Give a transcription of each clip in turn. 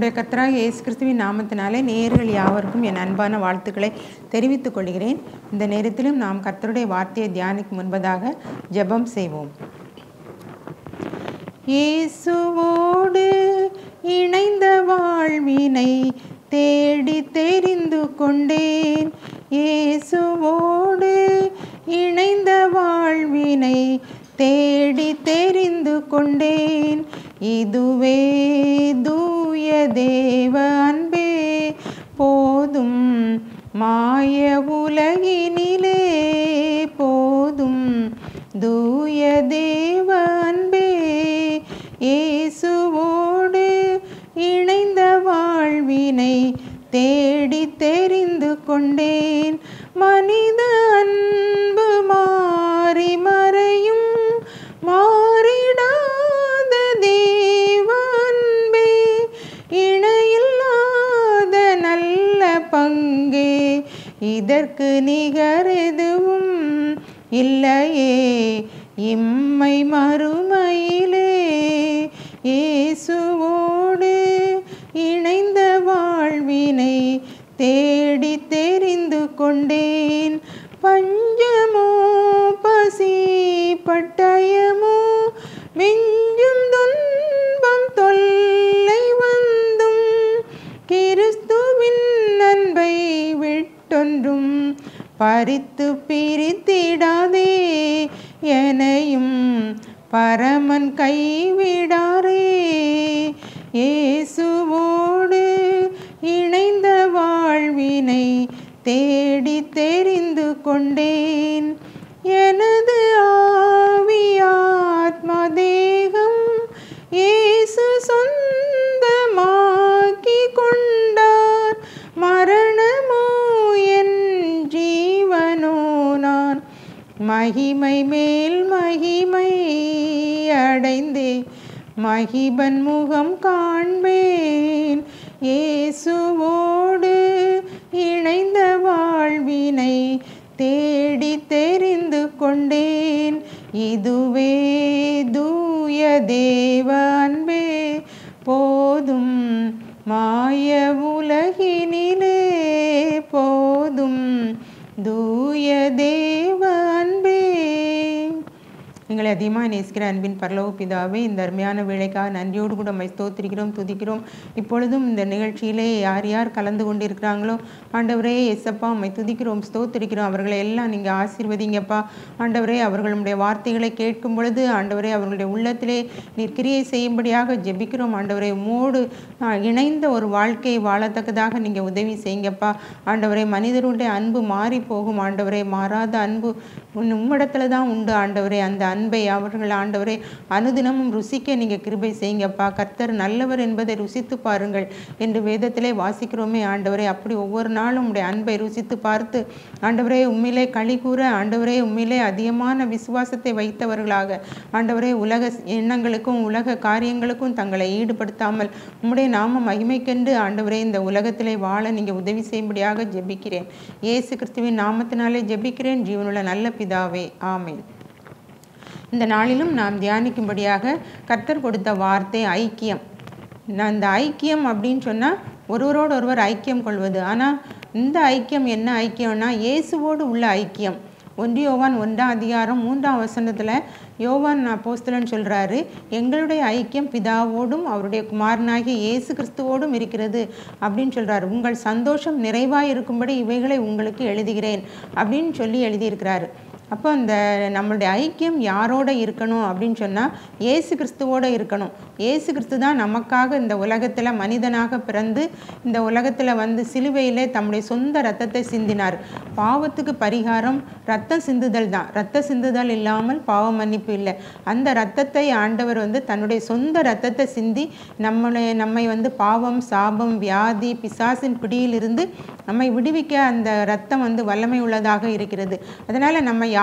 நம்முடைய கர்த்தராக இயேசு கிறிஸ்துவின் நாமத்தினாலே நேயர்கள் யாவருக்கும் என் அன்பான வாழ்த்துக்களை தெரிவித்துக் கொள்கிறேன் இந்த நேரத்திலும் நாம் கர்த்தருடைய வார்த்தையை தியானிக்கும் முன்பதாக ஜெபம் செய்வோம் இயேசுவோடு இணைந்த வாழ்வினை தேடி தெரிந்து கொண்டேன் இயேசுவோடு இணைந்த வாழ்வினை தேடி தெரிந்து கொண்டேன் இதுவே தூய தேவ அன்பே போதும் மாய உலகினிலே போதும் தூய தேவ அன்பே இயேசுவோடு இணைந்த வாழ்வினை தேடி தெரிந்து கொண்டேன் மனித அன்பு மாறி மறையும் மாறிடாத தேவ அன்பே இணையில்லாத நல்ல பங்கே இதற்கு நிகர் எதுவும் இல்லையே இம்மை மறுமையிலே இயேசுவோடு இணைந்த வாழ்வினை தேடி தெரிந்து கொண்டேன் பஞ்சமோ பசி பட்டயமோ மிஞ்சும் துன்பம் தொல்லை வந்தும் கிறிஸ்துவின் அன்பை விட்டொன்றும் பறித்து பிரித்திடாதே எனையும் பரமன் கைவிடாரே இயேசுவோடு இணைந்த வாழ்வினை தேடி தெரிந்து கொண்டேன் எனது ஆவியாத்மா தேகம் இயேசு சொந்தமாக்கி கொண்டார் மரணமோ என் ஜீவனோ நான் மகிமை மேல் மகிமை அடைந்தே மகிபன் முகம் காண்பேன் இயேசுவோடு இணைந்த வாழ்வினை தேடி தெரிந்து கொண்டேன் இதுவே தூய தேவ அன்பே போதும் மாய உலகினிலே போதும் தூய தேவ அன்பே எங்களை அதிகமாக நேசிக்கிற அன்பின் பரலோக பிதாவே இந்த அருமையான வேலைக்காக நன்றியோடு கூட மை ஸ்தோத்திரிக்கிறோம் துதிக்கிறோம் இப்பொழுதும் இந்த நிகழ்ச்சியிலே யார் யார் கலந்து கொண்டிருக்கிறாங்களோ ஆண்டவரே எஸ்அப்பா மை துதிக்கிறோம் ஸ்தோத்திரிக்கிறோம் அவர்களை எல்லாம் நீங்கள் ஆசீர்வதிங்கப்பா ஆண்டவரே அவர்களுடைய வார்த்தைகளை கேட்கும் பொழுது ஆண்டவரே அவர்களுடைய உள்ளத்திலே நீர் கிரியை செய்யும்படியாக ஜெபிக்கிறோம் ஆண்டவரே உம்மோடு ஆஹ், இணைந்த ஒரு வாழ்க்கையை வாழத்தக்கதாக நீங்கள் உதவி செய்யுங்கப்பா ஆண்டவரே மனிதருடைய அன்பு மாறி போகும் ஆண்டவரே மாறாத அன்பு உன் உம்மிடத்துல தான் உண்டு ஆண்டவரே அந்த அன்பை அவர்கள் ஆண்டவரே அனுதினமும் ருசிக்க நீங்கள் கிருபை செய்யுங்கப்பா கர்த்தர் நல்லவர் என்பதை ருசித்து பாருங்கள் என்று வேதத்திலே வாசிக்கிறோமே ஆண்டவரே அப்படி ஒவ்வொரு நாளும் உடைய அன்பை ருசித்து பார்த்து ஆண்டவரே உண்மையிலே களி கூற ஆண்டவரே உண்மையிலே அதிகமான விசுவாசத்தை வைத்தவர்களாக ஆண்டவரே உலக எண்ணங்களுக்கும் உலக காரியங்களுக்கும் தங்களை ஈடுபடுத்தாமல் உம்முடைய நாம மகிமைக்கென்று ஆண்டவரே இந்த உலகத்திலே வாழ நீங்கள் உதவி செய்யும்படியாக ஜெபிக்கிறேன் இயேசு கிறிஸ்துவின் நாமத்தினாலே ஜெபிக்கிறேன் ஜீவனுள்ள நல்ல பிதாவே ஆமென் இந்த நாளிலும் நாம் தியானிக்கும்படியாக கர்த்தர் கொடுத்த வார்த்தை ஐக்கியம் நான் இந்த ஐக்கியம் அப்படின்னு சொன்னால் ஒருவரோடு ஒருவர் ஐக்கியம் கொள்வது ஆனால் இந்த ஐக்கியம் என்ன ஐக்கியம்னா இயேசுவோடு உள்ள ஐக்கியம் ஒன்று யோவான் ஒன்றாம் அதிகாரம் மூன்றாம் வசனத்தில் யோவான் அப்போஸ்தலன் சொல்கிறாரு எங்களுடைய ஐக்கியம் பிதாவோடும் அவருடைய குமாரனாகிய இயேசு கிறிஸ்துவோடும் இருக்கிறது அப்படின்னு சொல்கிறாரு உங்கள் சந்தோஷம் நிறைவாக இருக்கும்படி இவைகளை உங்களுக்கு எழுதுகிறேன் அப்படின்னு சொல்லி எழுதியிருக்கிறாரு அப்போ அந்த நம்மளுடைய ஐக்கியம் யாரோட இருக்கணும் அப்படின்னு சொன்னால் இயேசு கிறிஸ்துவோட இருக்கணும் இயேசு கிறிஸ்து தான் நமக்காக இந்த உலகத்தில் மனிதனாக பிறந்து இந்த உலகத்தில் வந்து சிலுவையில் தம்முடைய சொந்த ரத்தத்தை சிந்தினார் பாவத்துக்கு பரிகாரம் ரத்தம் சிந்துதல் தான் ரத்த சிந்துதல் இல்லாமல் பாவ மன்னிப்பு இல்லை அந்த ரத்தத்தை ஆண்டவர் வந்து தன்னுடைய சொந்த ரத்தத்தை சிந்தி நம்மளை நம்மை வந்து பாவம் சாபம் வியாதி பிசாசின் பிடியிலிருந்து நம்மை விடுவிக்க அந்த ரத்தம் வந்து வல்லமை உள்ளதாக இருக்கிறது அதனால் நம்ம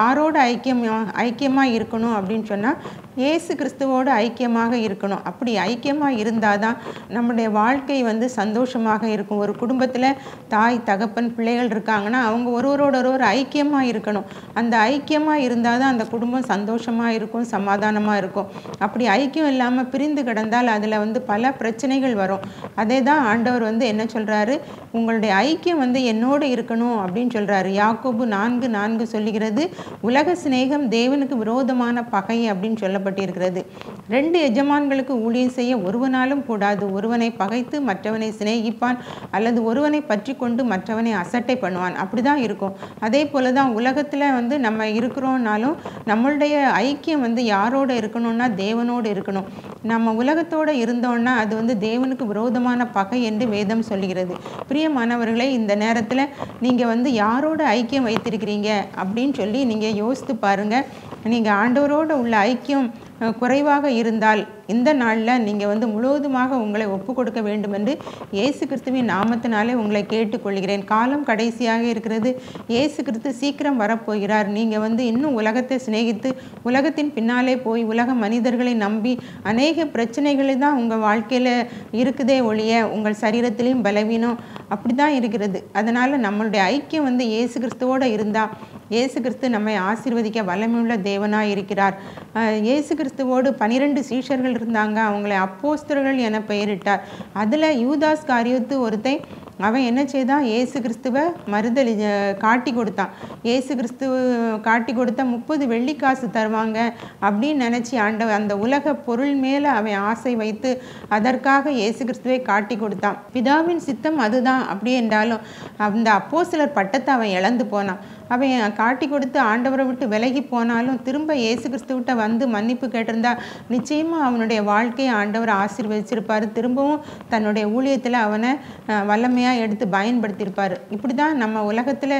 யாரோட ஐக்கியம் ஐக்கியமாக இருக்கணும் அப்படின்னு சொன்னால் இயேசு கிறிஸ்துவோடு ஐக்கியமாக இருக்கணும் அப்படி ஐக்கியமாக இருந்தால் தான் நம்முடைய வாழ்க்கை வந்து சந்தோஷமாக இருக்கும் ஒரு குடும்பத்தில் தாய் தகப்பன் பிள்ளைகள் இருக்காங்கன்னா அவங்க ஒருவரோட ஒருவர் ஐக்கியமாக இருக்கணும் அந்த ஐக்கியமாக இருந்தால் தான் அந்த குடும்பம் சந்தோஷமாக இருக்கும் சமாதானமாக இருக்கும் அப்படி ஐக்கியம் இல்லாமல் பிரிந்து கிடந்தால் அதில் வந்து பல பிரச்சனைகள் வரும் அதே தான் ஆண்டவர் வந்து என்ன சொல்கிறாரு உங்களுடைய ஐக்கியம் வந்து என்னோடு இருக்கணும் அப்படின்னு சொல்கிறாரு யாக்கோபு நான்கு நான்கு சொல்லுகிறது உலக சிநேகம் தேவனுக்கு விரோதமான பகை அப்படின்னு சொல்லப்பட்டிருக்கிறது ரெண்டு எஜமான்களுக்கு ஊழியம் செய்ய ஒருவனாலும் கூடாது ஒருவனை பகைத்து மற்றவனை சிநேகிப்பான் அல்லது ஒருவனை பற்றி கொண்டு மற்றவனை அசட்டை பண்ணுவான் அப்படி தான் இருக்கும் அதே போல தான் உலகத்தில் வந்து நம்ம இருக்கிறோம்னாலும் நம்மளுடைய ஐக்கியம் வந்து யாரோட இருக்கணும்னா தேவனோடு இருக்கணும் நம்ம உலகத்தோடு இருந்தோம்னா அது வந்து தேவனுக்கு விரோதமான பகை என்று வேதம் சொல்லுகிறது பிரியமானவர்களே இந்த நேரத்தில் நீங்கள் வந்து யாரோட ஐக்கியம் வைத்திருக்கிறீங்க அப்படின்னு சொல்லி நீங்கள் யோசித்து பாருங்கள் நீங்கள் ஆண்டவரோடு உள்ள ஐக்கியம் அஹ், குறைவாக இருந்தால் இந்த நாளில் நீங்கள் வந்து முழுவதுமாக உங்களை ஒப்பு கொடுக்க வேண்டும் என்று இயேசு கிறிஸ்துவின் நாமத்தினாலே உங்களை கேட்டுக்கொள்கிறேன் காலம் கடைசியாக இருக்கிறது இயேசு கிறிஸ்து சீக்கிரம் வரப்போகிறார் நீங்கள் வந்து இன்னும் உலகத்தை சிநேகித்து உலகத்தின் பின்னாலே போய் உலக மனிதர்களை நம்பி அநேக பிரச்சனைகள் தான் உங்கள் வாழ்க்கையில் இருக்குதே ஒழிய உங்கள் சரீரத்திலையும் பலவீனம் அப்படி தான் இருக்கிறது அதனால் நம்மளுடைய ஐக்கியம் வந்து இயேசு கிறிஸ்துவோடு இருந்தால் இயேசு கிறிஸ்து நம்மை ஆசீர்வதிக்க வல்லமையுள்ள தேவனாய் இருக்கிறார் அஹ் இயேசு கிறிஸ்துவோடு பனிரெண்டு சீஷர்கள் இருந்தாங்க அவங்களை அப்போஸ்தலர்கள் என பெயரிட்டார் அதில் யூதாஸ் காரியத்து ஒருத்தன் அவன் என்ன செய்தான் இயேசு கிறிஸ்துவை மறுதலி அஹ் காட்டி கொடுத்தான் இயேசு கிறிஸ்துவ காட்டி கொடுத்தா முப்பது வெள்ளிக்காசு தருவாங்க அப்படின்னு நினச்சி ஆண்டவன் அந்த உலக பொருள் மேலே அவன் ஆசை வைத்து அதற்காக இயேசு கிறிஸ்துவை காட்டி கொடுத்தான் பிதாவின் சித்தம் அதுதான் அப்படி என்றாலும் அந்த அப்போஸ்தலர் பட்டத்தை அவன் இழந்து போனான் அவன் காட்டி கொடுத்து ஆண்டவரை விட்டு விலகி போனாலும் திரும்ப இயேசு கிறிஸ்துவிட்ட வந்து மன்னிப்பு கேட்டிருந்தா நிச்சயமாக அவனுடைய வாழ்க்கையை ஆண்டவர் ஆசீர்வதிச்சிருப்பார் திரும்பவும் தன்னுடைய ஊழியத்தில் அவனை அஹ், வல்லமையா எடுத்து பயன்படுத்தியிருப்பார் இப்படி தான் நம்ம உலகத்தில்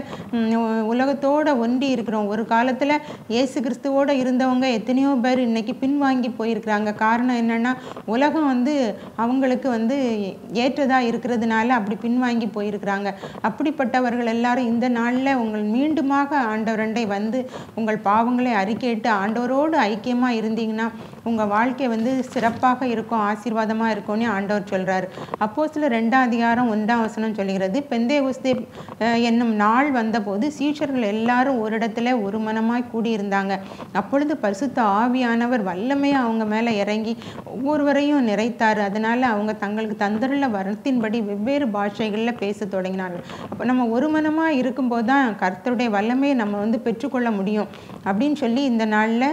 உலகத்தோட ஒன்றி இருக்கிறோம் ஒரு காலத்தில் இயேசு கிறிஸ்துவோட இருந்தவங்க எத்தனையோ பேர் இன்னைக்கு பின்வாங்கி போயிருக்கிறாங்க காரணம் என்னன்னா உலகம் வந்து அவங்களுக்கு வந்து ஏற்றதாக இருக்கிறதுனால அப்படி பின்வாங்கி போயிருக்கிறாங்க அப்படிப்பட்டவர்கள் எல்லாரும் இந்த நாளில் உங்கள் மீண்டுமாக ஆண்டவரண்டை வந்து உங்கள் பாவங்களை அறிக்கையிட்டு ஆண்டவரோடு ஐக்கியமாக இருந்தீங்கன்னா உங்கள் வாழ்க்கை வந்து சிறப்பாக இருக்கும் ஆசீர்வாதமாக இருக்கும்னு ஆண்டவர் சொல்கிறார் அப்போ சில ரெண்டாம் அதிகாரம் ஒன்றாம் வசனம் சொல்கிறது பெந்தே உஸ்தே என்னும் நாள் வந்தபோது சீஷர்கள் எல்லாரும் ஒரு இடத்துல ஒரு மனமாய் கூடியிருந்தாங்க அப்பொழுது பரிசுத்த ஆவியானவர் வல்லமையாக அவங்க மேலே இறங்கி ஒவ்வொருவரையும் நிறைத்தார் அதனால் அவங்க தங்களுக்கு தந்தருள்ள வரத்தின்படி வெவ்வேறு பாஷைகளில் பேச தொடங்கினார்கள் அப்போ நம்ம ஒரு மனமாக இருக்கும்போது தான் கர்த்தருடைய வல்லமையை நம்ம வந்து பெற்றுக்கொள்ள முடியும் அப்படின்னு சொல்லி இந்த நாளில்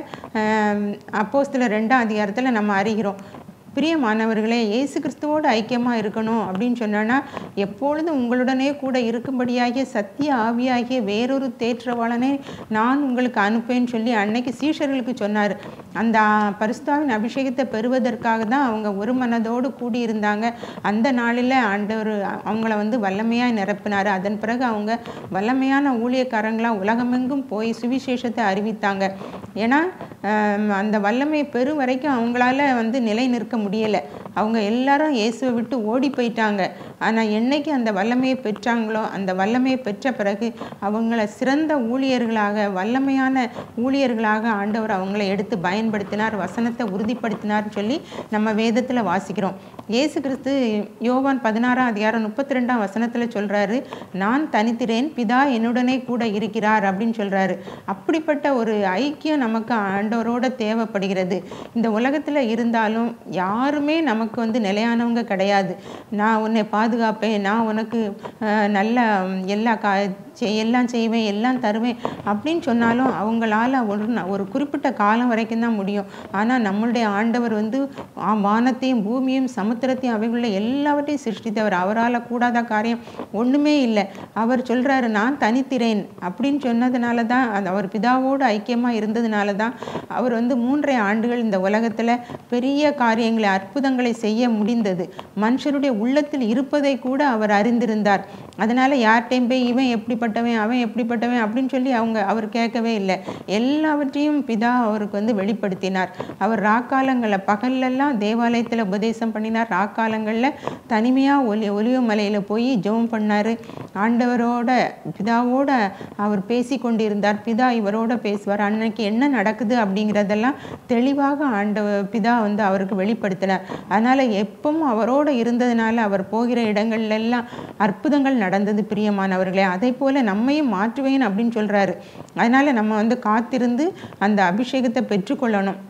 அப்போஸ்தலர் ரெண்டாம் அதிகாரத்தில் நம்ம அறிகிறோம் பிரியமானவர்களே இயேசு கிறிஸ்துவோடு ஐக்கியமாக இருக்கணும் அப்படின்னு சொன்னோன்னா எப்பொழுதும் உங்களுடனே கூட இருக்கும்படியாகிய சத்திய ஆவியாகிய வேறொரு தேற்றவாளனை நான் உங்களுக்கு அனுப்பேன்னு சொல்லி அன்னைக்கு சீஷர்களுக்கு சொன்னார் அந்த பரிசுத்தாவின் அபிஷேகத்தை பெறுவதற்காக தான் அவங்க ஒரு மனதோடு கூடியிருந்தாங்க அந்த நாளில் ஆண்டவர் அவங்கள வந்து வல்லமையாக நிரப்பினார் அதன் பிறகு அவங்க வல்லமையான ஊழியக்காரங்களாக உலகமெங்கும் போய் சுவிசேஷத்தை அறிவித்தாங்க ஏன்னா ஆம், அந்த வல்லமை பெறும் வரைக்கும் அவங்களால வந்து நிலை நிற்க முடியலை அவங்க எல்லாரும் இயேசுவை விட்டு ஓடி போயிட்டாங்க ஆனால் என்னைக்கு அந்த வல்லமையை பெற்றாங்களோ அந்த வல்லமையை பெற்ற பிறகு அவங்கள சிறந்த ஊழியர்களாக வல்லமையான ஊழியர்களாக ஆண்டவர் அவங்கள எடுத்து பயன்படுத்தினார் வசனத்தை உறுதிப்படுத்தினார்னு சொல்லி நம்ம வேதத்தில் வாசிக்கிறோம் இயேசு கிறிஸ்து யோவான் பதினாறாம் அதிகாரம் முப்பத்தி ரெண்டாம் வசனத்தில் சொல்கிறாரு நான் தனித்திரேன் பிதா என்னுடனே கூட இருக்கிறார் அப்படின்னு சொல்கிறாரு அப்படிப்பட்ட ஒரு ஐக்கியம் நமக்கு ஆண்டவரோட தேவைப்படுகிறது இந்த உலகத்தில் இருந்தாலும் யாருமே நமக்கு வந்து நிலையானவங்க கிடையாது நான் உன்னை பாதுகாப்பேன் நான் உனக்கு அஹ், நல்ல ம், எல்லா கா செய்- எல்லாம் செய்வேன் எல்லாம் தருவேன் அப்படின்னு சொன்னாலும் அவங்களால ஒரு ந- ஒரு குறிப்பிட்ட காலம் வரைக்கும் தான் முடியும் ஆனால் நம்மளுடைய ஆண்டவர் வந்து ஆ, வானத்தையும் பூமியும் சமுத்திரத்தையும் அவைகளில் எல்லாவற்றையும் சிருஷ்டித்தவர் அவரால் கூடாத காரியம் ஒன்றுமே இல்லை அவர் சொல்கிறாரு நான் தனித்திரேன் அப்படின்னு சொன்னதுனால தான் அது அவர் பிதாவோடு ஐக்கியமாக இருந்ததுனால தான் அவர் வந்து மூன்றரை ஆண்டுகள் இந்த உலகத்தில் பெரிய காரியங்களை அற்புதங்களை செய்ய முடிந்தது மனுஷருடைய உள்ளத்தில் இருப்பது இருப்பதை கூட அவர் அறிந்திருந்தார் அதனால் யார்கிட்டையும் போய் இவன் எப்படிப்பட்டவன் அவன் எப்படிப்பட்டவன் அப்படின்னு சொல்லி அவங்க அவர் கேட்கவே இல்லை எல்லாவற்றையும் பிதா அவருக்கு வந்து வெளிப்படுத்தினார் அவர் ராக்காலங்களில் பகல்லெல்லாம் தேவாலயத்தில் உபதேசம் பண்ணினார் ராக்காலங்களில் தனிமையாக ஒலி ஒலிவ மலையில் போய் ஜெபம் பண்ணார் ஆண்டவரோட பிதாவோட அவர் பேசி கொண்டிருந்தார் பிதா இவரோட பேசுவார் அன்னைக்கு என்ன நடக்குது அப்படிங்கிறதெல்லாம் தெளிவாக ஆண்டவர் பிதா வந்து அவருக்கு வெளிப்படுத்தினார் அதனால் எப்பவும் அவரோட இருந்ததுனால அவர் போகிற இடங்கள்ல எல்லாம் அற்புதங்கள் நடந்தது பிரியமானவர்களே அதே போல் நம்மையும் மாற்றுவேன் அப்படின்னு சொல்கிறாரு அதனால் நம்ம வந்து காத்திருந்து அந்த அபிஷேகத்தை பெற்றுக்கொள்ளணும்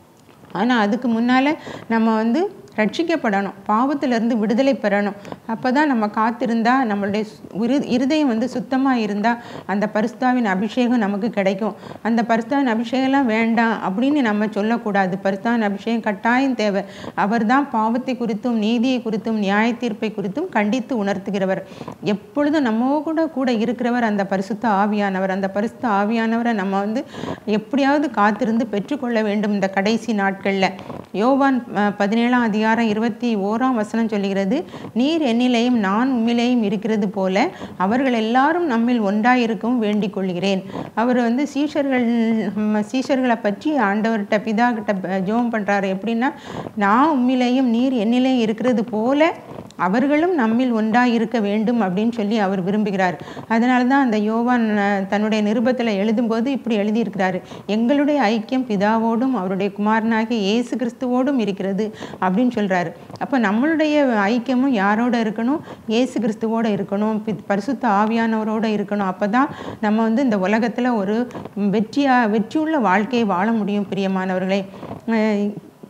ஆனால் அதுக்கு முன்னால் நம்ம வந்து ரட்சிக்கப்படணும் பாவத்திலிருந்து விடுதலை பெறணும் அப்போ தான் நம்ம காத்திருந்தா நம்மளுடைய சு- இரு இருதயம் வந்து சுத்தமாக இருந்தால் அந்த பரிஸ்தாவின் அபிஷேகம் நமக்கு கிடைக்கும் அந்த பரிஸ்தாவின் அபிஷேகம்லாம் வேண்டாம் அப்படின்னு நம்ம சொல்லக்கூடாது பரிஸ்தாவின் அபிஷேகம் கட்டாயம் தேவை அவர் தான் பாவத்தை குறித்தும் நீதியை குறித்தும் நியாய தீர்ப்பை குறித்தும் கண்டித்து உணர்த்துகிறவர் எப்பொழுதும் நம்ம கூட கூட இருக்கிறவர் அந்த பரிசுத்த ஆவியானவர் அந்த பரிசுத்த ஆவியானவரை நம்ம வந்து எப்படியாவது காத்திருந்து பெற்றுக்கொள்ள வேண்டும் இந்த கடைசி நாட்களில் யோவான் அஹ், பதினேழாம் அதிகாரம் இருபத்தி ஓராம் வசனம் சொல்லுகிறது நீர் என்னிலேயும் நான் உம்மிலேயும் இருக்கிறது போல அவர்கள் எல்லாரும் நம்மில் ஒன்றாயிருக்கவும் வேண்டிக் கொள்கிறேன் அவர் வந்து சீஷர்கள் நம்ம சீஷர்களை பற்றி ஆண்டவர்கிட்ட பிதா கிட்ட ஜோம் பண்ணுறாரு எப்படின்னா நான் உம்மிலேயும் நீர் என்னிலேயும் இருக்கிறது போல அவர்களும் நம்மில் ஒன்றாய் இருக்க வேண்டும் அப்படின்னு சொல்லி அவர் விரும்புகிறார் அதனால தான் அந்த யோவான் அஹ், தன்னுடைய நிருபத்தில் எழுதும்போது இப்படி எழுதியிருக்கிறாரு எங்களுடைய ஐக்கியம் பிதாவோடும் அவருடைய குமாரனாகிய இயேசு கிறிஸ்துவோடும் இருக்கிறது அப்படின்னு சொல்றாரு அப்போ நம்மளுடைய ஐக்கியமும் யாரோட இருக்கணும் இயேசு கிறிஸ்துவோட இருக்கணும் பி- பரிசுத்த ஆவியானவரோட இருக்கணும் அப்போ தான் நம்ம வந்து இந்த உலகத்தில் ஒரு வெற்றியா வெற்றியுள்ள வாழ்க்கையை வாழ முடியும் பிரியமானவர்களே அஹ்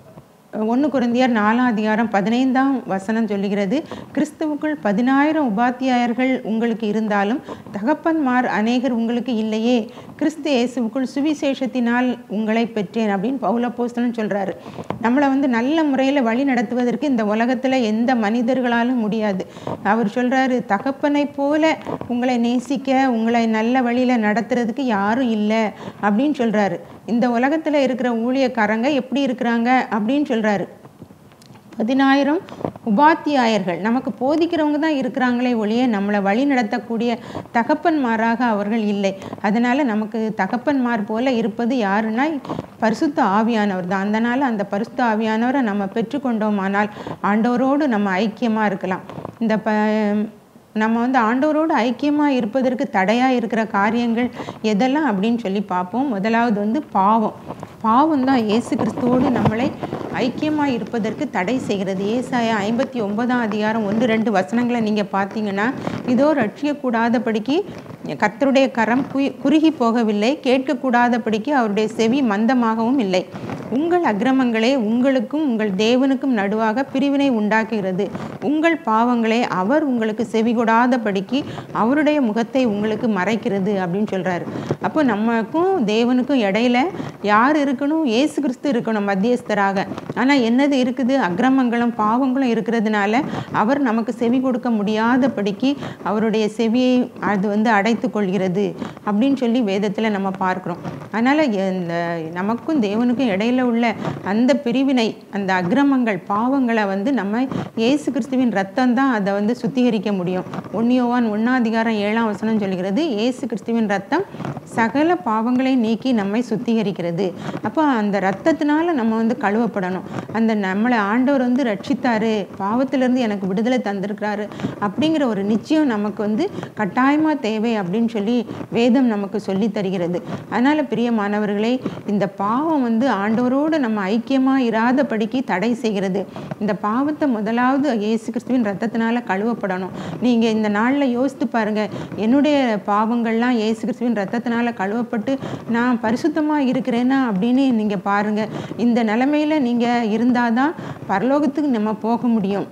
ஒன்று குருந்தியர் நாலாம் அதிகாரம் பதினைந்தாம் வசனம் சொல்லுகிறது கிறிஸ்துவுக்குள் பதினாயிரம் உபாத்தியாயர்கள் உங்களுக்கு இருந்தாலும் தகப்பன்மார் அநேகர் உங்களுக்கு இல்லையே கிறிஸ்து இயேசுவுக்குள் சுவிசேஷத்தினால் உங்களை பெற்றேன் அப்படின்னு பௌலப்போஸ்தலன் சொல்றாரு நம்மளை வந்து நல்ல முறையில் வழி நடத்துவதற்கு இந்த உலகத்தில் எந்த மனிதர்களாலும் முடியாது அவர் சொல்றாரு தகப்பனை போல உங்களை நேசிக்க உங்களை நல்ல வழியில் நடத்துறதுக்கு யாரும் இல்லை அப்படின்னு சொல்றாரு இந்த உலகத்தில் இருக்கிற ஊழியக்காரங்க எப்படி இருக்கிறாங்க அப்படின்னு சொல்றாரு பதினாயிரம் உபாத்தியாயர்கள் நமக்கு போதிக்கிறவங்க தான் இருக்கிறாங்களே ஒழிய நம்மளை வழி நடத்தக்கூடிய தகப்பன்மாராக அவர்கள் இல்லை அதனால நமக்கு தகப்பன்மார் போல இருப்பது யாருன்னா பரிசுத்த ஆவியானவர் தான் அதனால அந்த பரிசுத்த ஆவியானவரை நம்ம பெற்றுக்கொண்டோமானால் ஆண்டவரோடு நம்ம ஐக்கியமாக இருக்கலாம் இந்த ப நம்ம வந்து ஆண்டவரோடு ஐக்கியமாக இருப்பதற்கு தடையாக இருக்கிற காரியங்கள் எதெல்லாம் அப்படின்னு சொல்லி பார்ப்போம் முதலாவது வந்து பாவம் பாவம் தான் இயேசு கிறிஸ்துவோடு நம்மளை ஐக்கியமாக இருப்பதற்கு தடை செய்கிறது ஏசாயா ஐம்பத்தி ஒன்பதாம் அதிகாரம் ஒன்று ரெண்டு வசனங்களை நீங்கள் பார்த்தீங்கன்னா இதோ ரட்சியக்கூடாதபடிக்கு கர்த்தருடைய கரம் குயி குறுகி போகவில்லை கேட்கக்கூடாதபடிக்கு அவருடைய செவி மந்தமாகவும் இல்லை உங்கள் அக்கிரமங்களே உங்களுக்கும் உங்கள் தேவனுக்கும் நடுவாக பிரிவினை உண்டாக்குகிறது உங்கள் பாவங்களே அவர் உங்களுக்கு செவி கொடாதபடிக்கு அவருடைய முகத்தை உங்களுக்கு மறைக்கிறது அப்படின்னு சொல்றாரு அப்போ நமக்கும் தேவனுக்கும் இடையில யார் இருக்கணும் இயேசு கிறிஸ்து இருக்கணும் மத்தியஸ்தராக ஆனால் என்னது இருக்குது அக்கிரமங்களும் பாவங்களும் இருக்கிறதுனால அவர் நமக்கு செவி கொடுக்க முடியாதபடிக்கு அவருடைய செவியை அது வந்து அடைத்து கொள்கிறது அப்படின்னு சொல்லி வேதத்தில் நம்ம பார்க்குறோம் அதனால் இந்த நமக்கும் தேவனுக்கும் இடையில உள்ள அந்த பிரிவினை அந்த அக்கிரமங்கள் பாவங்களை வந்து நம்ம இயேசு கிறிஸ்துவின் ரத்தம் தான் அதை வந்து சுத்திகரிக்க முடியும் ஒன்னியோவான் ஒன்னாதிகாரம் ஏழாம் வசனம் சொல்கிறது இயேசு கிறிஸ்துவின் ரத்தம் சகல பாவங்களை நீக்கி நம்மை சுத்திகரிக்கிறது அப்போ அந்த ரத்தத்தினால நம்ம வந்து கழுவப்படணும் அந்த நம்மளை ஆண்டவர் வந்து ரட்சித்தாரு பாவத்திலிருந்து எனக்கு விடுதலை தந்திருக்கிறாரு அப்படிங்கிற ஒரு நிச்சயம் நமக்கு வந்து கட்டாயமாக தேவை அப்படின்னு சொல்லி வேதம் நமக்கு சொல்லி தருகிறது அதனால் பிரியமானவர்களே இந்த பாவம் வந்து ஆண்டவரோடு நம்ம ஐக்கியமாக இராதபடிக்கு தடை செய்கிறது இந்த பாவத்தை முதலாவது இயேசு கிறிஸ்துவின் ரத்தத்தினால கழுவப்படணும் நீங்கள் இந்த நாளில் யோசித்து பாருங்க என்னுடைய பாவங்கள்லாம் இயேசு கிறிஸ்துவின் ரத்தத்தினால கழுவப்பட்டு நான் பரிசுத்தமாக இருக்கிறேனா அப்படின்னு நீங்கள் பாருங்கள் இந்த நிலமையில நீங்கள் இருந்தால் தான் பரலோகத்துக்கு நம்ம போக முடியும்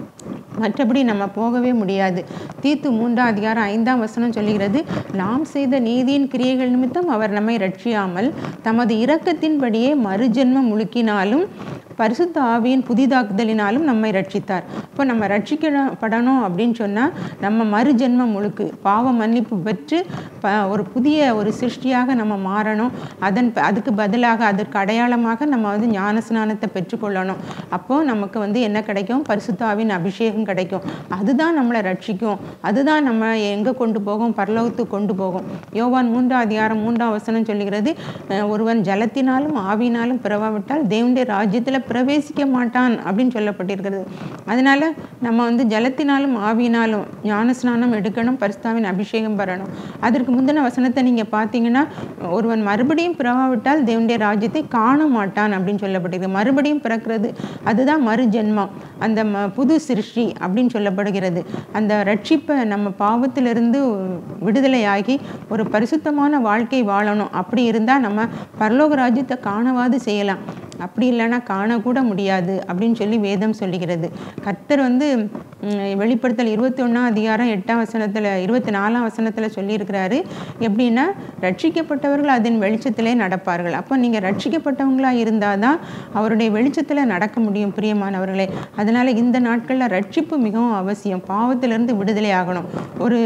மற்றபடி நம்ம போகவே முடியாது தீத்து மூன்றாம் அதிகாரம் ஐந்தாம் வசனம் சொல்லுகிறது நாம் செய்த நீதியின் கிரியைகள் நிமித்தம் அவர் நம்மை ரட்சியாமல் தமது இரக்கத்தின்படியே மறுஜென்மம் முழுக்கினாலும் பரிசுத்த ஆவியின் புதிதாக்குதலினாலும் நம்மை ரட்சித்தார் இப்போ நம்ம ரட்சிக்கப்படணும் அப்படின்னு சொன்னால் நம்ம மறு ஜென்மம் முழுக்கு பாவ மன்னிப்பு பெற்று ப ஒரு புதிய ஒரு சிருஷ்டியாக நம்ம மாறணும் அதன் ப- அதுக்கு பதிலாக அதற்கு அடையாளமாக நம்ம வந்து ஞான ஸ்நானத்தை பெற்றுக்கொள்ளணும் அப்போது நமக்கு வந்து என்ன கிடைக்கும் பரிசுத்தாவின் அபிஷேகம் கிடைக்கும் அதுதான் நம்மளை ரட்சிக்கும் அதுதான் நம்ம எங்கே கொண்டு போகும் பரலோகத்துக்கு கொண்டு போகும் யோவான் மூன்றாம் அதிகாரம் மூன்றாம் வசனம் சொல்லுகிறது அஹ், ஒருவன் ஜலத்தினாலும் ஆவியினாலும் பிறவாவிட்டால் தேவனுடைய ராஜ்யத்தில் பிரவேசிக்க மாட்டான் அப்படின்னு சொல்லப்பட்டிருக்கிறது அதனால நம்ம வந்து ஜலத்தினாலும் ஆவியினாலும் ஞான ஸ்நானம் எடுக்கணும் பரிசுத்தாவின் அபிஷேகம் பெறணும் அதற்கு முந்தின வசனத்தை நீங்கள் பார்த்தீங்கன்னா ஒருவன் மறுபடியும் பிறவாவிட்டால் தேவனுடைய ராஜ்யத்தை காண மாட்டான் அப்படின்னு சொல்லப்பட்டிருக்கு மறுபடியும் பிறக்கிறது அதுதான் மறு ஜென்மம் அந்த ம புது சிருஷ்டி அப்படின்னு சொல்லப்படுகிறது அந்த ரட்சிப்பை நம்ம பாவத்திலிருந்து விடுதலையாகி ஒரு பரிசுத்தமான வாழ்க்கை வாழணும் அப்படி இருந்தால் நம்ம பரலோக ராஜ்யத்தை காணவாது செய்யலாம் அப்படி இல்லைன்னா காணக்கூட முடியாது அப்படின்னு சொல்லி வேதம் சொல்லுகிறது கர்த்தர் வந்து ம், வெளிப்படுத்தல் இருபத்தி ஒன்றாம் அதிகாரம் எட்டாம் வசனத்தில் இருபத்தி நாலாம் வசனத்தில் சொல்லியிருக்கிறாரு எப்படின்னா ரட்சிக்கப்பட்டவர்கள் அதன் வெளிச்சத்திலே நடப்பார்கள் அப்போ நீங்கள் ரட்சிக்கப்பட்டவங்களாக இருந்தால் தான் அவருடைய வெளிச்சத்தில் நடக்க முடியும் பிரியமானவர்களே அதனால் இந்த நாட்களில் ரட்சிப்பு மிகவும் அவசியம் பாவத்திலிருந்து விடுதலை ஆகணும் ஒரு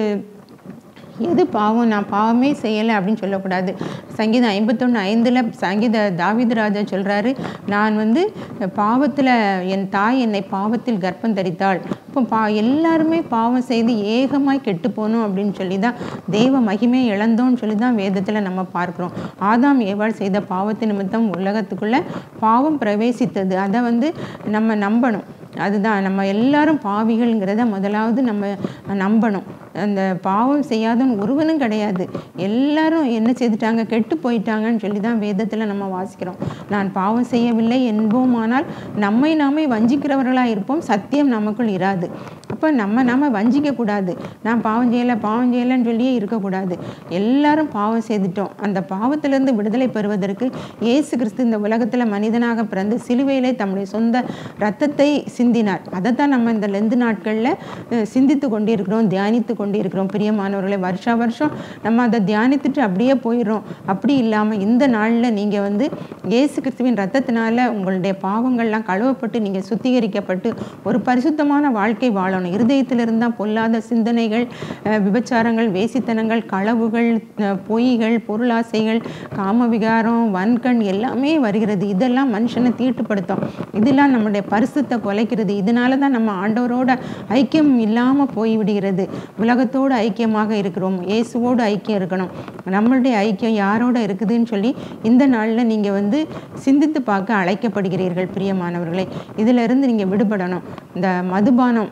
எது பாவம் நான் பாவமே செய்யலை அப்படின்னு சொல்லக்கூடாது சங்கீதம் ஐம்பத்தொன்று ஐந்தில் சங்கீத தாவீது ராஜா சொல்கிறாரு நான் வந்து பாவத்தில் என் தாய் என்னை பாவத்தில் கர்ப்பம் தரித்தாள் இப்போ பா எல்லாருமே பாவம் செய்து ஏகமாய் கெட்டு போகணும் அப்படின்னு சொல்லி தான் தெய்வ மகிமையை இழந்தோம்னு சொல்லி தான் வேதத்தில் நம்ம பார்க்குறோம் ஆதாம் ஏவாள் செய்த பாவத்து நிமித்தம் உலகத்துக்குள்ளே பாவம் பிரவேசித்தது அதை வந்து நம்ம நம்பணும் அதுதான் நம்ம எல்லாரும் பாவிகள்ங்கிறத முதலாவது நம்ம நம்பணும் அந்த பாவம் செய்யாதவன் ஒருவனும் கிடையாது எல்லாரும் என்ன செய்துட்டாங்க கெட்டு போயிட்டாங்கன்னு சொல்லி தான் வேதத்தில் நம்ம வாசிக்கிறோம் நான் பாவம் செய்யவில்லை என்போமானால் நம்மை நாமே வஞ்சிக்கிறவர்களாக இருப்போம் சத்தியம் நமக்குள் இராது அப்போ நம்ம நாம வஞ்சிக்க கூடாது நான் பாவம் செய்யலை பாவம் செய்யலைன்னு சொல்லியே இருக்கக்கூடாது எல்லாரும் பாவம் செய்துட்டோம் அந்த பாவத்திலிருந்து விடுதலை பெறுவதற்கு இயேசு கிறிஸ்து இந்த உலகத்தில் மனிதனாக பிறந்து சிலுவையிலே தம்முடைய சொந்த ரத்தத்தை சிந்தினார் அதைத்தான் நம்ம இந்த லெந்து நாட்களில் அஹ், சிந்தித்து கொண்டிருக்கிறோம் தியானித்து கொண்டிருக்கிறோம் பிரியமானவர்களை வருஷா வருஷம் நம்ம அதை தியானித்துட்டு அப்படியே போயிடுறோம் அப்படி இல்லாமல் இந்த நாளில் நீங்கள் வந்து இயேசு கிறிஸ்துவின் ரத்தத்தினால உங்களுடைய பாவங்கள்லாம் கழுவப்பட்டு நீங்கள் சுத்திகரிக்கப்பட்டு ஒரு பரிசுத்தமான வாழ்க்கை வாழணும் இருதயத்திலிருந்து தான் பொல்லாத சிந்தனைகள் அஹ், விபச்சாரங்கள் வேசித்தனங்கள் களவுகள் அஹ், பொய்கள் பொருளாசைகள் காமவிகாரம் வன்கண் எல்லாமே வருகிறது இதெல்லாம் மனுஷனை தீட்டுப்படுத்தும் இதெல்லாம் நம்முடைய பரிசுத்தை குலைக்கிறது இதனால தான் நம்ம ஆண்டவரோட ஐக்கியம் இல்லாமல் போய்விடுகிறது உலகத்தோடு ஐக்கியமாக இருக்கிறோம் இயேசுவோடு ஐக்கியம் இருக்கணும் நம்மளுடைய ஐக்கியம் யாரோட இருக்குதுன்னு சொல்லி இந்த நாளில் நீங்கள் வந்து சிந்தித்து பார்க்க அழைக்கப்படுகிறீர்கள் பிரியமானவர்களே இதிலிருந்து நீங்கள் விடுபடணும் இந்த மதுபானம்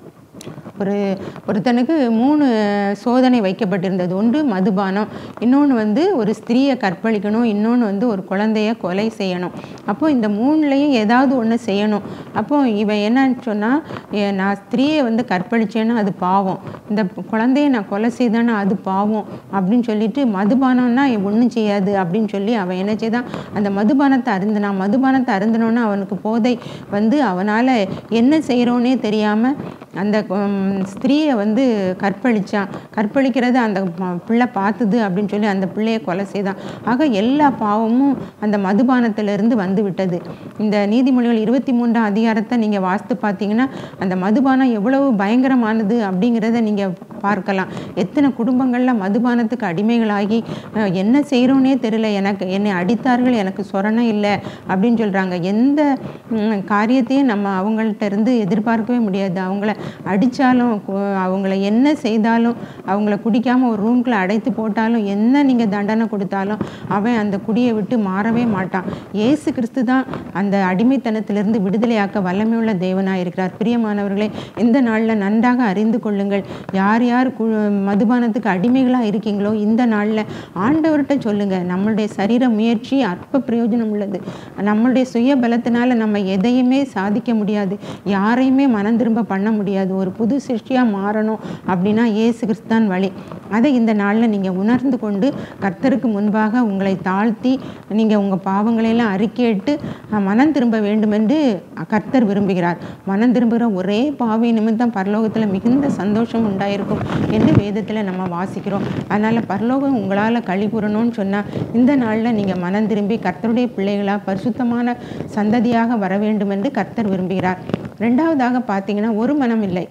ஒரு ஒருத்தனுக்கு மூணு சோதனை வைக்கப்பட்டிருந்தது ஒன்று மதுபானம் இன்னொன்று வந்து ஒரு ஸ்திரீயை கற்பழிக்கணும் இன்னொன்று வந்து ஒரு குழந்தைய கொலை செய்யணும் அப்போ இந்த மூணுலேயும் ஏதாவது ஒன்று செய்யணும் அப்போ இவன் என்னன்னு சொன்னால் நான் ஸ்திரீயை வந்து கற்பழிச்சேன்னா அது பாவம் இந்த குழந்தைய நான் கொலை செய்தேன்னா அது பாவம் அப்படின்னு சொல்லிட்டு மதுபானம்னா ஒன்றும் செய்யாது அப்படின்னு சொல்லி அவன் என்ன செய்தான் அந்த மதுபானத்தை அருந்தினான் மதுபானத்தை அருந்தினோன்னா அவனுக்கு போதை வந்து அவனால் என்ன செய்கிறோன்னே தெரியாமல் அந்த உம், ஸ்திரீயை வந்து கற்பழிச்சான் கற்பழிக்கிறது அந்த ம- பிள்ளை பார்த்தது அப்படின்னு சொல்லி அந்த பிள்ளையை கொலை செய்தான் ஆக எல்லா பாவமும் அந்த மதுபானத்திலிருந்து வந்து விட்டது இந்த நீதிமொழிகள் இருபத்தி மூன்றாம் அதிகாரத்தை நீங்கள் வாசித்து பார்த்தீங்கன்னா அந்த மதுபானம் எவ்வளவு பயங்கரமானது அப்படிங்கிறத நீங்கள் பார்க்கலாம் எத்தனை குடும்பங்களில் மதுபானத்துக்கு அடிமைகளாகி அஹ், என்ன செய்கிறோன்னே தெரியல எனக்கு என்னை அடித்தார்கள் எனக்கு சொரணை இல்லை அப்படின்னு சொல்கிறாங்க எந்த ம், காரியத்தையும் நம்ம அவங்கள்ட்ட இருந்து எதிர்பார்க்கவே முடியாது அவங்கள அடித்தாலும் அவங்கள என்ன செய்தாலும் அவங்கள குடிக்காமல் ஒரு ரூம்குள்ளே அடைத்து போட்டாலும் என்ன நீங்கள் தண்டனை கொடுத்தாலும் அவன் அந்த குடியை விட்டு மாறவே மாட்டான் இயேசு கிறிஸ்து தான் அந்த அடிமைத்தனத்திலிருந்து விடுதலையாக்க வல்லமையுள்ள தேவனாக இருக்கிறார் பிரியமானவர்களே இந்த நாளில் நன்றாக அறிந்து கொள்ளுங்கள் யார் யார் கு மதுபானத்துக்கு அடிமைகளாக இருக்கீங்களோ இந்த நாளில் ஆண்டவர்கிட்ட சொல்லுங்கள் நம்மளுடைய சரீர முயற்சி அற்ப பிரயோஜனம் உள்ளது நம்மளுடைய சுய பலத்தினால நம்ம எதையுமே சாதிக்க முடியாது யாரையுமே மனம் திரும்ப பண்ண முடியாது ஒரு புது சிருஷ்டியாக மாறணும் அப்படின்னா இயேசு கிறிஸ்து தான் வழி அதை இந்த நாளில் நீங்கள் உணர்ந்து கொண்டு கர்த்தருக்கு முன்பாக உங்களை தாழ்த்தி நீங்கள் உங்கள் பாவங்களையெல்லாம் அறிக்கையிட்டு அஹ், மனம் திரும்ப வேண்டுமென்று கர்த்தர் விரும்புகிறார் மனம் திரும்புகிற ஒரே பாவி நிமித்தம் பரலோகத்தில் மிகுந்த சந்தோஷம் உண்டாயிருக்கும் என்று வேதத்தில் நம்ம வாசிக்கிறோம் அதனால் பரலோகம் உங்களால் கழி கூறணும்னு சொன்னால் இந்த நாளில் நீங்கள் மனம் திரும்பி கர்த்தருடைய பிள்ளைகளாக பரிசுத்தமான சந்ததியாக வர வேண்டும் என்று கர்த்தர் விரும்புகிறார் ரெண்டாவதாக பார்த்தீங்கன்னா ஒரு மனம் இல்லை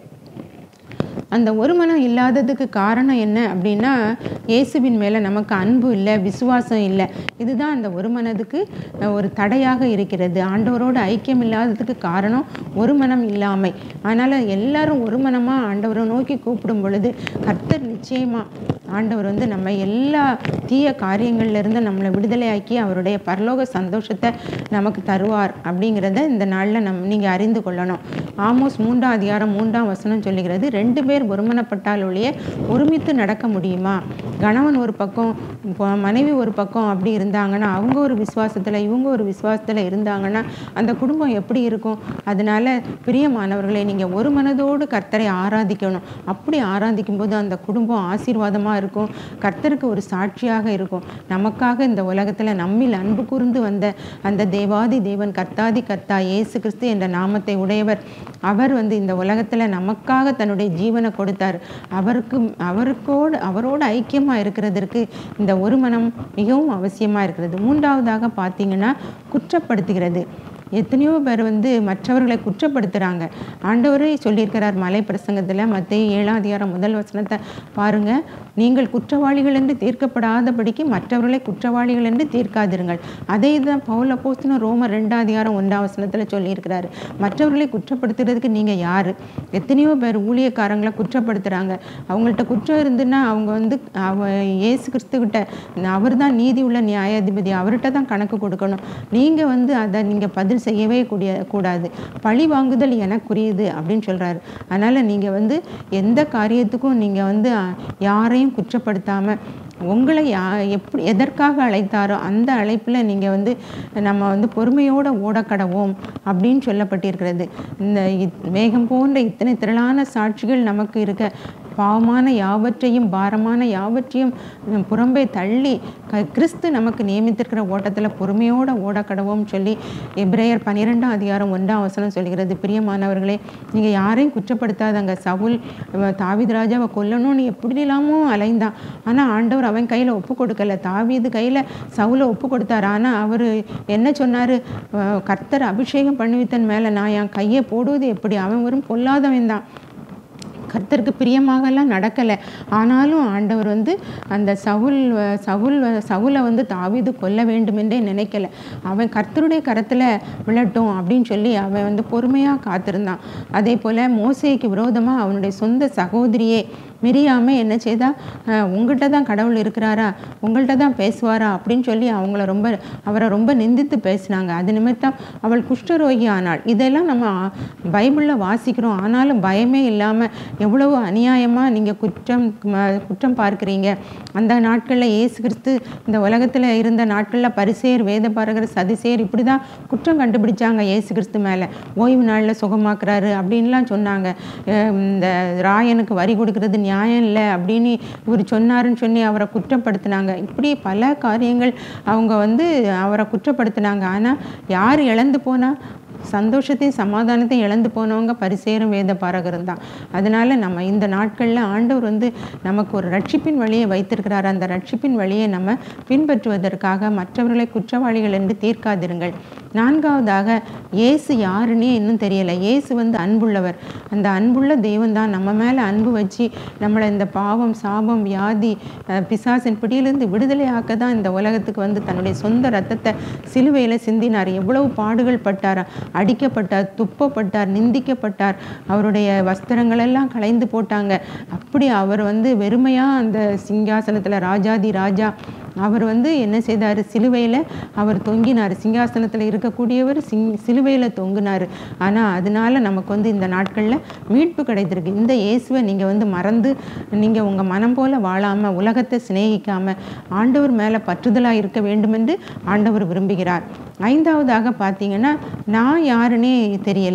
அந்த ஒரு மனம் இல்லாததுக்கு காரணம் என்ன அப்படின்னா இயேசுவின் மேலே நமக்கு அன்பு இல்லை விசுவாசம் இல்லை இதுதான் அந்த ஒரு மனதுக்கு அஹ், ஒரு தடையாக இருக்கிறது ஆண்டவரோடு ஐக்கியம் இல்லாததுக்கு காரணம் ஒரு மனம் இல்லாமை அதனால் எல்லாரும் ஒரு மனமாக ஆண்டவரை நோக்கி கூப்பிடும் பொழுது கர்த்தர் நிச்சயமாக ஆண்டவர் வந்து நம்ம எல்லா தீய காரியங்கள்ல இருந்து நம்மளை விடுதலையாக்கி அவருடைய பரலோக சந்தோஷத்தை நமக்கு தருவார் அப்படிங்கிறத இந்த நாளில் நம் நீங்கள் அறிந்து கொள்ளணும் ஆமோஸ் மூன்றாம் அதிகாரம் மூன்றாம் வசனம் சொல்லுகிறது ரெண்டு பேர் ஒருமனப்பட்டால் ஒழிய ஒருமித்து நடக்க முடியுமா கணவன் ஒரு பக்கம் பொ- மனைவி ஒரு பக்கம் அப்படி இருந்தாங்கன்னா அவங்க ஒரு விசுவாசத்தில் இவங்க ஒரு விசுவாசத்தில் இருந்தாங்கன்னா அந்த குடும்பம் எப்படி இருக்கும் அதனால பிரியமானவர்களை நீங்கள் ஒரு மனதோடு கர்த்தரை ஆராதிக்கணும் அப்படி ஆராதிக்கும் போது அந்த குடும்பம் ஆசீர்வாதமாக இருக்கும் கர்த்தருக்கு ஒரு சாட்சியாக இருக்கும் நமக்காக இந்த உலகத்தில் நம்மில் அன்பு கூர்ந்து வந்த அந்த தேவாதி தேவன் கர்த்தாதி கர்த்தா இயேசு கிறிஸ்து என்ற நாமத்தை உடையவர் அவர் வந்து இந்த உலகத்தில் நமக்காக தன்னுடைய ஜீவனை கொடுத்தார் அவருக்கு அவருக்கோடு அவரோடு ஐக்கியமாக இருக்கிறதற்கு இந்த ஒரு மனம் மிகவும் அவசியமாக இருக்கிறது மூன்றாவதாக பார்த்தீங்கன்னா குற்றப்படுத்துகிறது எத்தனையோ பேர் வந்து மற்றவர்களை குற்றப்படுத்துகிறாங்க ஆண்டவரே சொல்லியிருக்கிறார் மலை பிரசங்கத்தில் மத்திய ஏழாம் அதிகாரம் முதல் வசனத்தை பாருங்க நீங்கள் குற்றவாளிகள் என்று தீர்க்கப்படாதபடிக்கு மற்றவர்களை குற்றவாளிகள் என்று தீர்க்காதிருங்கள் அதே தான் பவுல போஸ்தின ரோமர் ரெண்டாம் அதிகாரம் ஒன்றாம் வசனத்தில் சொல்லியிருக்கிறாரு மற்றவர்களை குற்றப்படுத்துறதுக்கு நீங்கள் யார் எத்தனையோ பேர் ஊழியக்காரங்களை குற்றப்படுத்துகிறாங்க அவங்கள்ட்ட குற்றம் இருந்துன்னா அவங்க வந்து அவ இயேசு கிறிஸ்துக்கிட்ட அவர் தான் நீதி உள்ள நியாயாதிபதி அவர்கிட்ட தான் கணக்கு கொடுக்கணும் நீங்கள் வந்து அதை நீங்கள் பதில் செய்யவே கூடிய கூடாது பழி வாங்குதல் எனக்குரியது அப்படின்னு சொல்கிறாரு அதனால் நீங்கள் வந்து எந்த காரியத்துக்கும் நீங்கள் வந்து அஹ், யாரையும் குற்றப்படுத்தாமல் உங்களை யா எப்படி எதற்காக அழைத்தாரோ அந்த அழைப்பில் நீங்கள் வந்து நம்ம வந்து பொறுமையோடு ஓடக்கடவோம் அப்படின்னு சொல்லப்பட்டிருக்கிறது இந்த இத்- மேகம் போன்ற இத்தனை திரளான சாட்சிகள் நமக்கு இருக்க பாவமான யாவற்றையும் பாரமான யாவற்றையும் உம், புறம்பே தள்ளி க கிறிஸ்து நமக்கு நியமித்திருக்கிற ஓட்டத்தில் பொறுமையோடு ஓடக்கடவோம் சொல்லி எப்ரேயர் பன்னிரெண்டாம் அதிகாரம் ஒன்றாம் வசனம் சொல்கிறது பிரியமானவர்களே நீங்கள் யாரையும் குற்றப்படுத்தாதங்க சவுல் அஹ், தாவீது ராஜாவை கொல்லணும்னு எப்படி இல்லாமோ அலைந்தான் ஆனால் ஆண்டவர் அவன் கையில் ஒப்பு கொடுக்கல தாவீது கையில் சவுலை ஒப்பு கொடுத்தார் ஆனால் அவர் என்ன சொன்னார் கர்த்தர் அபிஷேகம் பண்ணுவித்தன் மேலே நான் என் கையை போடுவது எப்படி அவன் வெறும் பொல்லாதவன் தான் கர்த்தருக்கு பிரியமாகலாம் நடக்கலை ஆனாலும் ஆண்டவர் வந்து அந்த சவுல் வ- சவுல் வ- சவுலை வந்து தாவீது கொல்ல வேண்டுமென்றே நினைக்கல அவன் கர்த்தருடைய கரத்தில் விழட்டும் அப்படின்னு சொல்லி அவன் வந்து பொறுமையாக காத்திருந்தான் அதே போல் மோசேக்கு விரோதமாக அவனுடைய சொந்த சகோதரியே மிரியாமே என்ன செய்தா அஹ், உங்கள்கிட்ட தான் கடவுள் இருக்கிறாரா உங்கள்கிட்ட தான் பேசுவாரா அப்படின்னு சொல்லி அவங்கள ரொம்ப அவரை ரொம்ப நிந்தித்து பேசினாங்க அது நிமித்தம் அவள் குஷ்டரோகி ஆனாள் இதெல்லாம் நம்ம பைபிளில் வாசிக்கிறோம் ஆனாலும் பயமே இல்லாமல் எவ்வளவு அநியாயமாக நீங்கள் குற்றம் ம- குற்றம் பார்க்குறீங்க அந்த நாட்களில் இயேசு கிறிஸ்து இந்த உலகத்தில் இருந்த நாட்களில் பரிசேர் வேதபாரகர் சதிசேர் இப்படி தான் குற்றம் கண்டுபிடிச்சாங்க இயேசு கிறிஸ்து மேலே ஓய்வு நாளில் சுகமாக்குறாரு அப்படின்லாம் சொன்னாங்க அஹ் இந்த ராயனுக்கு வரி கொடுக்கறது நியாயம் இல்லை அப்படின்னு இவர் சொன்னாருன்னு சொல்லி அவரை குற்றப்படுத்தினாங்க இப்படி பல காரியங்கள் அவங்க வந்து அவரை குற்றப்படுத்தினாங்க ஆனால் யார் இழந்து போனா சந்தோஷத்தையும் சமாதானத்தையும் இழந்து போனவங்க பரிசேரும் வேத பாரகரும் தான் அதனால நம்ம இந்த நாட்களில் ஆண்டவர் வந்து நமக்கு ஒரு ரட்சிப்பின் வழியை வைத்திருக்கிறார் அந்த ரட்சிப்பின் வழியை நம்ம பின்பற்றுவதற்காக மற்றவர்களை குற்றவாளிகள் என்று தீர்க்காதிருங்கள் நான்காவதாக இயேசு யாருன்னே இன்னும் தெரியலை இயேசு வந்து அன்புள்ளவர் அந்த அன்புள்ள தெய்வம் தான் நம்ம மேலே அன்பு வச்சு நம்மளை இந்த பாவம் சாபம் வியாதி அஹ், பிசாசின் பிடியிலிருந்து விடுதலை ஆக்க தான் இந்த உலகத்துக்கு வந்து தன்னுடைய சொந்த ரத்தத்தை சிலுவையில் சிந்தினார் எவ்வளவு பாடுகள் பட்டார் அடிக்கப்பட்டார் துப்பப்பட்டார் நிந்திக்கப்பட்டார் அவருடைய வஸ்திரங்கள் எல்லாம் களைந்து போட்டாங்க அப்படி அவர் வந்து வெறுமையாக அந்த சிங்காசனத்தில் ராஜாதி ராஜா அவர் வந்து என்ன செய்தார் சிலுவையில் அவர் தொங்கினார் சிங்காசனத்தில் இருக்கக்கூடியவர் சிங் சிலுவையில் தொங்கினார் ஆனால் அதனால நமக்கு வந்து இந்த நாட்களில் மீட்பு கிடைத்திருக்கு இந்த இயேசுவை நீங்கள் வந்து மறந்து நீங்கள் உங்கள் மனம் போல வாழாமல் உலகத்தை சிநேகிக்காமல் ஆண்டவர் மேலே பற்றுதலாக இருக்க வேண்டுமென்று ஆண்டவர் விரும்புகிறார் ஐந்தாவதாக பார்த்தீங்கன்னா நான் யாருன்னே தெரியலை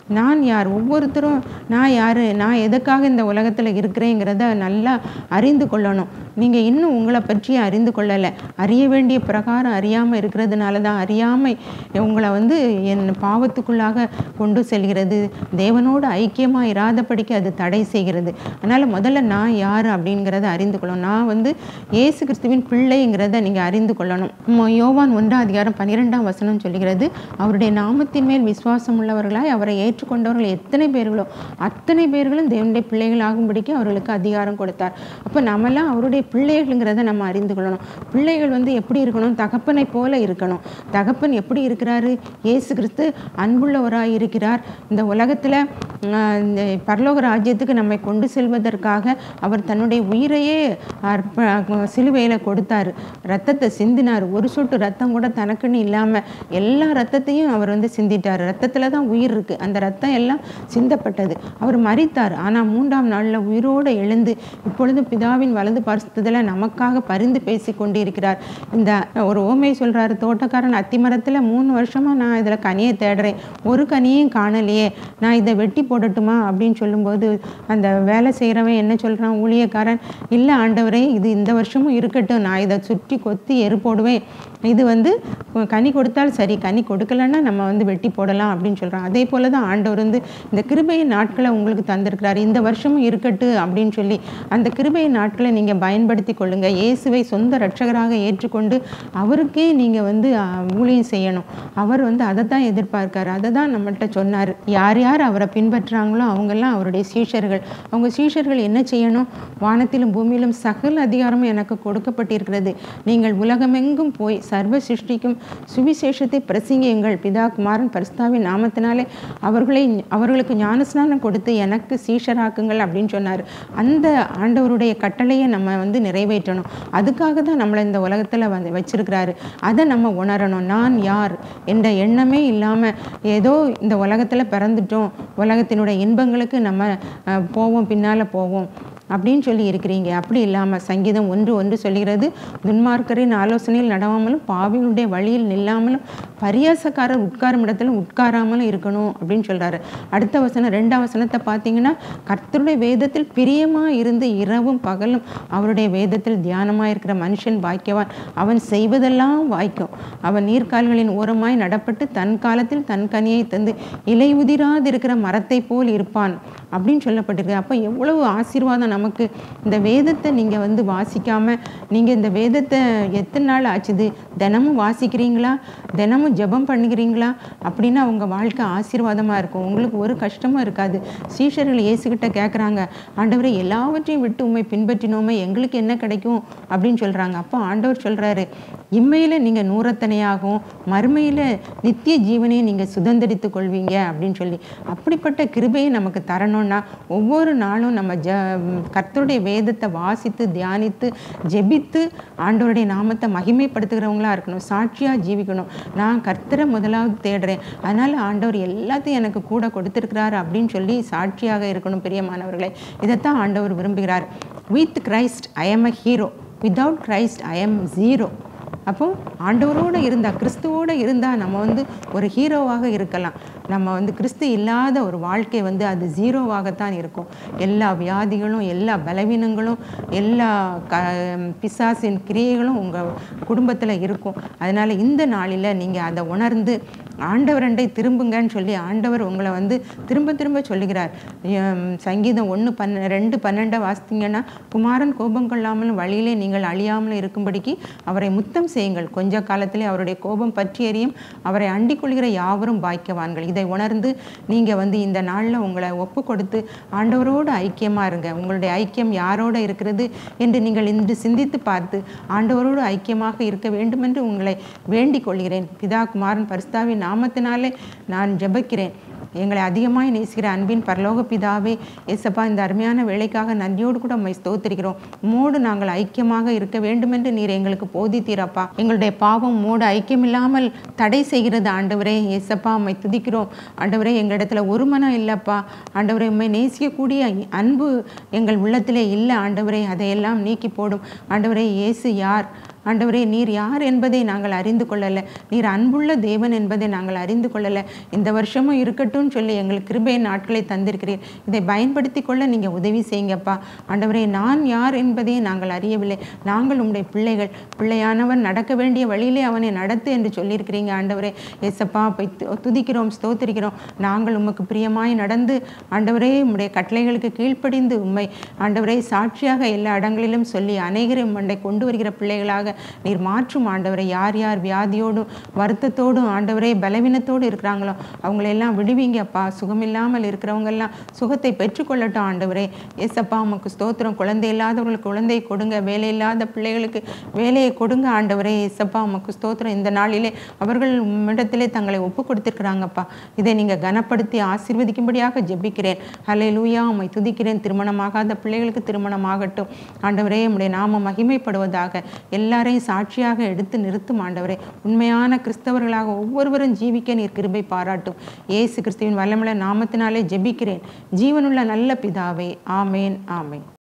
நான் யார் ஒவ்வொருத்தரும் நான் யார் நான் எதுக்காக இந்த உலகத்தில் இருக்கிறேங்கிறத நல்லா அறிந்து கொள்ளணும் நீங்கள் இன்னும் உங்களை பற்றி அறிந்து கொள்ளலை அறிய வேண்டிய பிரகாரம் அறியாமல் இருக்கிறதுனால தான் அறியாமை உங்களை வந்து என் பாவத்துக்குள்ளாக கொண்டு செல்கிறது தேவனோடு ஐக்கியமாக இராதபடிக்கு அது தடை செய்கிறது அதனால் முதல்ல நான் யார் அப்படிங்கிறத அறிந்து கொள்ளணும் நான் வந்து இயேசு கிறிஸ்துவின் பிள்ளைங்கிறத நீங்கள் அறிந்து கொள்ளணும் மோ- யோவான் ஒன்றாம் அதிகாரம் பன்னிரெண்டாம் வசனம் சொல்கிறது அவருடைய நாமத்தின் மேல் விசுவாசம் உள்ளவர்களாய் அவரை ஏற்றுக்கொண்டவர்கள் எத்தனை பேர்களோ அத்தனை பேர்களும் தேவனுடைய பிள்ளைகள் ஆகும்படிக்கு அவர்களுக்கு அதிகாரம் கொடுத்தார் அப்போ நம்மெல்லாம் அவருடைய பிள்ளைகள்ங்கிறத நம்ம அறிந்து கொள்ளணும் பிள்ளைகள் வந்து எப்படி இருக்கணும் தகப்பனை போல இருக்கணும் தகப்பன் எப்படி இருக்கிறாரு இயேசு கிறிஸ்து அன்புள்ளவராய் இருக்கிறார் இந்த உலகத்தில் இந்த பரலோக ராஜ்யத்துக்கு நம்மை கொண்டு செல்வதற்காக அவர் தன்னுடைய உயிரையே அர்ப்ப சிலுவையில் கொடுத்தாரு ரத்தத்தை சிந்தினார் ஒரு சொட்டு ரத்தம் கூட தனக்குன்னு இல்லாமல் எல்லா ரத்தத்தையும் அவர் வந்து சிந்திட்டார் ரத்தத்தில் தான் உயிர் இருக்குது அந்த ரத்தம் எல்லாம் சிந்தப்பட்டது அவர் மரித்தார் ஆனால் மூன்றாம் நாளில் உயிரோடு எழுந்து இப்பொழுது பிதாவின் வலது பரிசுத்தத்தில் நமக்காக பரிந்து பேசி கொண்டிருக்கிறார் இந்த ஒரு ஓமை சொல்கிறாரு தோட்டக்காரன் அத்திமரத்தில் மூணு வருஷமாக நான் இதில் கனியை தேடுறேன் ஒரு கனியும் காணலையே நான் இதை வெட்டி போடட்டுமா அப்படின்னு சொல்லும்போது அந்த வேலை செய்கிறவன் என்ன சொல்கிறான் ஊழியக்காரன் இல்லை ஆண்டவரே இது இந்த வருஷமும் இருக்கட்டும் நான் இதை சுற்றி கொத்தி எரு போடுவேன் இது வந்து கனி கொடுத்தால் சரி கனி கொடுக்கலன்னா நம்ம வந்து வெட்டி போடலாம் அப்படின்னு சொல்கிறான் அதே போல தான் ஆண்டவர் வந்து இந்த கிருபையின் நாட்களை உங்களுக்கு தந்திருக்கிறார் இந்த வருஷமும் இருக்கட்டு அப்படின்னு சொல்லி அந்த கிருபையின் நாட்களை நீங்கள் பயன்படுத்தி கொள்ளுங்க இயேசுவை சொந்த ரட்சகராக ஏற்றுக்கொண்டு அவருக்கே நீங்கள் வந்து ஆ, ஊழியம் செய்யணும் அவர் வந்து அதை தான் எதிர்பார்க்காரு அதை தான் நம்மள்கிட்ட சொன்னார் யார் யார் அவரை பின்பற்றுறாங்களோ அவங்கெல்லாம் அவருடைய சீஷர்கள் அவங்க சீஷர்கள் என்ன செய்யணும் வானத்திலும் பூமியிலும் சகல அதிகாரமும் எனக்கு கொடுக்கப்பட்டிருக்கிறது நீங்கள் உலகமெங்கும் போய் சர்வ சிருஷ்டிக்கும் சுவிசேஷத்தை பிரசங்கியுங்கள் பிதா குமாரன் பரிஸ்தாவின் நாமத்தினாலே அவர்களை அவர்களுக்கு ஞானஸ்நானம் கொடுத்து எனக்கு சீஷராக்குங்கள் அப்படின்னு சொன்னார் அந்த ஆண்டவருடைய கட்டளையை நம்ம வந்து நிறைவேற்றணும் அதுக்காக தான் நம்மளை இந்த உலகத்தில் வந்து வச்சிருக்கிறாரு அதை நம்ம உணரணும் நான் யார் என்ற எண்ணமே இல்லாமல் ஏதோ இந்த உலகத்தில் பிறந்துட்டோம் உலகத்தினுடைய இன்பங்களுக்கு நம்ம அஹ், போவோம் பின்னால் போவோம் அப்படின்னு சொல்லி இருக்கிறீங்க அப்படி இல்லாமல் சங்கீதம் ஒன்று ஒன்று சொல்கிறது துன்மார்க்கரின் ஆலோசனையில் நடவாமலும் பாவிகளுடைய வழியில் நில்லாமலும் பரியாசக்காரர் உட்காரும் இடத்துல உட்காராமலும் இருக்கணும் அப்படின்னு சொல்றாரு அடுத்த வசனம் ரெண்டாம் வசனத்தை பார்த்தீங்கன்னா கர்த்தருடைய வேதத்தில் பிரியமாக இருந்து இரவும் பகலும் அவருடைய வேதத்தில் தியானமாக இருக்கிற மனுஷன் பாக்கியவான் அவன் செய்வதெல்லாம் வாய்க்கும் அவன் நீர்க்கால்களின் ஓரமாய் நடப்பட்டு தன் காலத்தில் தன் கனியை தந்து இலை உதிராதிருக்கிற மரத்தை போல் இருப்பான் அப்படின்னு சொல்லப்பட்டிருக்கு அப்போ எவ்வளவு ஆசீர்வாதம் நமக்கு இந்த வேதத்தை நீங்கள் வந்து வாசிக்காமல் நீங்கள் இந்த வேதத்தை எத்தனை நாள் ஆச்சுது தினமும் வாசிக்கிறீங்களா தினமும் ஜெபம் பண்ணுகிறீங்களா அப்படின்னா உங்கள் வாழ்க்கை ஆசீர்வாதமாக இருக்கும் உங்களுக்கு ஒரு கஷ்டமும் இருக்காது சீஷர்கள் இயேசுகிட்ட கேட்குறாங்க ஆண்டவரை எல்லாவற்றையும் விட்டு உண்மை பின்பற்றினோமே எங்களுக்கு என்ன கிடைக்கும் அப்படின்னு சொல்கிறாங்க அப்போ ஆண்டவர் சொல்கிறாரு இம்மையில் நீங்கள் நூறத்தனையாகவும் மறுமையில் நித்திய ஜீவனையும் நீங்கள் சுதந்திரித்து கொள்வீங்க அப்படின்னு சொல்லி அப்படிப்பட்ட கிருபையை நமக்கு தரணும்னா ஒவ்வொரு நாளும் நம்ம ஜ கர்த்தருடைய வேதத்தை வாசித்து தியானித்து ஜெபித்து ஆண்டவருடைய நாமத்தை மகிமைப்படுத்துகிறவங்களா இருக்கணும் சாட்சியாக ஜீவிக்கணும் நான் கர்த்தரை முதலாவது தேடுறேன் அதனால் ஆண்டவர் எல்லாத்தையும் எனக்கு கூட கொடுத்துருக்கிறாரு அப்படின்னு சொல்லி சாட்சியாக இருக்கணும் பிரியமானவர்களே இதைத்தான் ஆண்டவர் விரும்புகிறார் with Christ I am a hero without Christ I am zero அப்போ ஆண்டவரோடு இருந்தால் கிறிஸ்துவோடு இருந்தால் நம்ம வந்து ஒரு ஹீரோவாக இருக்கலாம் நம்ம வந்து கிறிஸ்து இல்லாத ஒரு வாழ்க்கை வந்து அது ஜீரோவாகத்தான் இருக்கும் எல்லா வியாதிகளும் எல்லா பலவீனங்களும் எல்லா க பிசாசின் கிரியைகளும் உங்கள் குடும்பத்தில் இருக்கும் அதனால் இந்த நாளில் நீங்கள் அதை உணர்ந்து ஆண்டவரண்டை திரும்புங்கன்னு சொல்லி ஆண்டவர் உங்களை வந்து திரும்ப திரும்ப சொல்லுகிறார் எம், சங்கீதம் ஒன்று பன்ன ரெண்டு பன்னெண்டை வாசித்தீங்கன்னா குமாரன் கோபம் கொள்ளாமலும் வழியிலே நீங்கள் அழியாமலும் இருக்கும்படிக்கு அவரை முத்தம் செய்யுங்கள் கொஞ்ச காலத்திலே அவருடைய கோபம் பற்றி எறியும் அவரை அண்டிக் கொள்கிற யாவரும் பாக்கியவான்கள் இதை உணர்ந்து நீங்கள் வந்து இந்த நாளில் உங்களை ஒப்பு கொடுத்து ஆண்டவரோடு ஐக்கியமாக இருங்க உங்களுடைய ஐக்கியம் யாரோட இருக்கிறது என்று நீங்கள் இன்று சிந்தித்து பார்த்து ஆண்டவரோடு ஐக்கியமாக இருக்க வேண்டுமென்று உங்களை வேண்டிக் கொள்கிறேன் பிதா குமாரன் பரிஸ்தாவின் நாமத்தினாலே நான் ஜெபிக்கிறேன் எங்களை அதிகமாய் நேசிக்கிற அன்பின் பரலோக பிதாவே ஏசப்பா இந்த அருமையான வேலைக்காக நன்றியோடு கூட உம்மை ஸ்தோத்திரிக்கிறோம் மோடு நாங்கள் ஐக்கியமாக இருக்க வேண்டுமென்று நீர் எங்களுக்கு போதித்தீரப்பா எங்களுடைய பாவம் மோடு ஐக்கியமில்லாமல் தடை செய்கிறது ஆண்டவரே ஏசப்பா உம்மை துதிக்கிறோம் ஆண்டவரே எங்களிடத்துல ஒரு மனம் இல்லைப்பா ஆண்டவரே உம்மை நேசிக்கக்கூடிய அன்பு எங்கள் உள்ளத்திலே இல்லை ஆண்டவரே அதையெல்லாம் நீக்கி போடும் ஆண்டவரே இயேசு யார் ஆண்டவரே நீர் யார் என்பதை நாங்கள் அறிந்து கொள்ளலை நீர் அன்புள்ள தேவன் என்பதை நாங்கள் அறிந்து கொள்ளலை இந்த வருஷமும் இருக்கட்டும்னு சொல்லி எங்களுக்கு கிருபை நாட்களை தந்திருக்கிறீர் இதை பயன்படுத்தி கொள்ள நீங்கள் உதவி செய்யுங்கப்பா ஆண்டவரே நான் யார் என்பதை நாங்கள் அறியவில்லை நாங்கள் உம்முடைய பிள்ளைகள் பிள்ளையானவன் நடக்க வேண்டிய வழியிலே அவனை நடத்து என்று சொல்லியிருக்கிறீங்க ஆண்டவரே ஏசப்பா போய் து- துதிக்கிறோம் ஸ்தோத்திரிக்கிறோம் நாங்கள் உமக்கு பிரியமாய் நடந்து ஆண்டவரே உம்முடைய கட்டளைகளுக்கு கீழ்ப்படிந்து உம்மை ஆண்டவரே சாட்சியாக எல்லா இடங்களிலும் சொல்லி அநேகரை மண்டை கொண்டு வருகிற பிள்ளைகளாக நீர் மாற்றும் ஆண்டவரை யார் யார் வியாதியோடும் வருத்தத்தோடும் ஆண்டவரே பலவீனத்தோடு இருக்கிறாங்களோ அவங்களெல்லாம் விடுவீங்கப்பா சுகமில்லாமல் இருக்கிறவங்கெல்லாம் சுகத்தை பெற்றுக்கொள்ளட்டும் ஆண்டவரே ஏசப்பா உமக்கு ஸ்தோத்திரம் குழந்தை இல்லாதவர்களுக்கு குழந்தை கொடுங்க வேலை இல்லாத பிள்ளைகளுக்கு வேலையை கொடுங்க ஆண்டவரே ஏசப்பா உமக்கு ஸ்தோத்திரம் இந்த நாளிலே அவர்கள் உம்மிடத்திலே தங்களை ஒப்பு கொடுத்திருக்கிறாங்கப்பா இதை நீங்கள் கனப்படுத்தி ஆசீர்வதிக்கும்படியாக ஜெபிக்கிறேன் ஹலே லூயா உம்மை துதிக்கிறேன் திருமணமாகாத பிள்ளைகளுக்கு திருமணமாகட்டும் ஆண்டவரே உம்முடைய நாம மகிமைப்படுவதாக எல்லாரையும் சாட்சியாக எடுத்து நிறுத்தும் ஆண்டவரே உண்மையான கிறிஸ்தவர்களாக ஒவ்வொருவரும் ஜீவிக்க நீர் கிருபை பாராட்டும் இயேசு கிறிஸ்துவின் வல்லமுள்ள நாமத்தினாலே ஜெபிக்கிறேன் ஜீவனுள்ள நல்ல பிதாவே ஆமேன் ஆமேன்